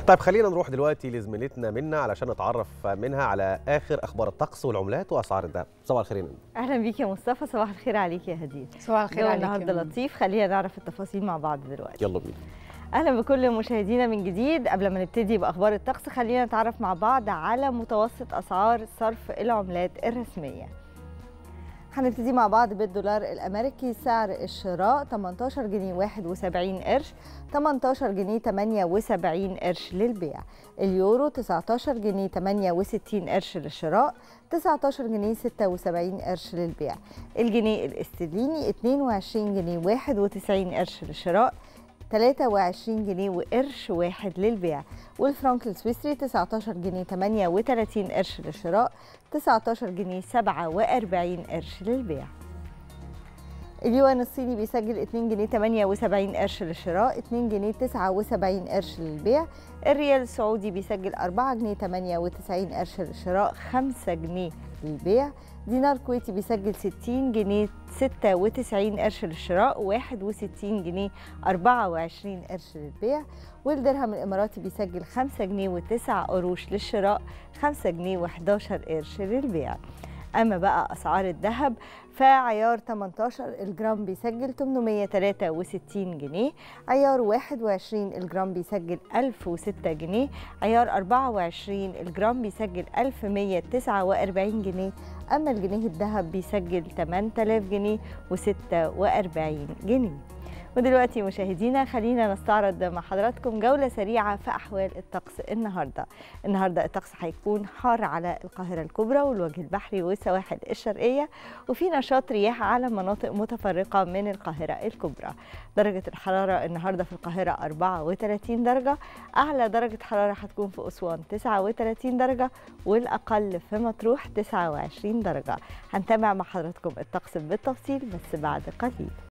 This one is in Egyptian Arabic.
طيب خلينا نروح دلوقتي لزميلتنا منا علشان نتعرف منها على اخر اخبار الطقس والعملات واسعار الذهب صباح الخير يا منى اهلا بيك يا مصطفى صباح الخير عليك يا هدير صباح الخير جو عليك النهارده يا لطيف خلينا نعرف التفاصيل مع بعض دلوقتي يلا بينا اهلا بكل مشاهدينا من جديد قبل ما نبتدي باخبار الطقس خلينا نتعرف مع بعض على متوسط اسعار صرف العملات الرسميه هنبتدي مع بعض بالدولار الامريكي سعر الشراء 18 جنيه 71 قرش 18 جنيه 78 قرش للبيع اليورو 19 جنيه 68 قرش للشراء 19 جنيه 76 قرش للبيع الجنيه الاسترليني 22 جنيه 91 قرش للشراء 23 جنيه وقرش واحد للبيع والفرنك السويسري 19 جنيه 38 قرش للشراء 19 جنيه 47 قرش للبيع اليوان الصيني بيسجل 2 جنيه 78 قرش للشراء 2 جنيه 79 قرش للبيع الريال السعودي بيسجل 4 جنيه 98 قرش للشراء 5 جنيه للبيع دينار كويتي بيسجل 60 جنيه 96 قرش للشراء 61 جنيه 24 قرش للبيع والدرهم الاماراتي بيسجل 5 جنيه و9 قروش للشراء 5 جنيه و11 قرش للبيع اما بقى اسعار الذهب فعيار 18 الجرام بيسجل 863 جنيه عيار 21 الجرام بيسجل 1006 جنيه عيار 24 الجرام بيسجل 1149 جنيه اما الجنيه الذهب بيسجل 8000 جنيه و46 جنيه ودلوقتي مشاهدينا خلينا نستعرض مع حضراتكم جولة سريعة في أحوال الطقس النهاردة النهاردة الطقس هيكون حار على القاهرة الكبرى والوجه البحري والسواحل الشرقية وفي نشاط رياح على مناطق متفرقة من القاهرة الكبرى درجة الحرارة النهاردة في القاهرة 34 درجة أعلى درجة حرارة هتكون في أسوان 39 درجة والأقل في مطروح 29 درجة هنتابع مع حضراتكم الطقس بالتفصيل بس بعد قليل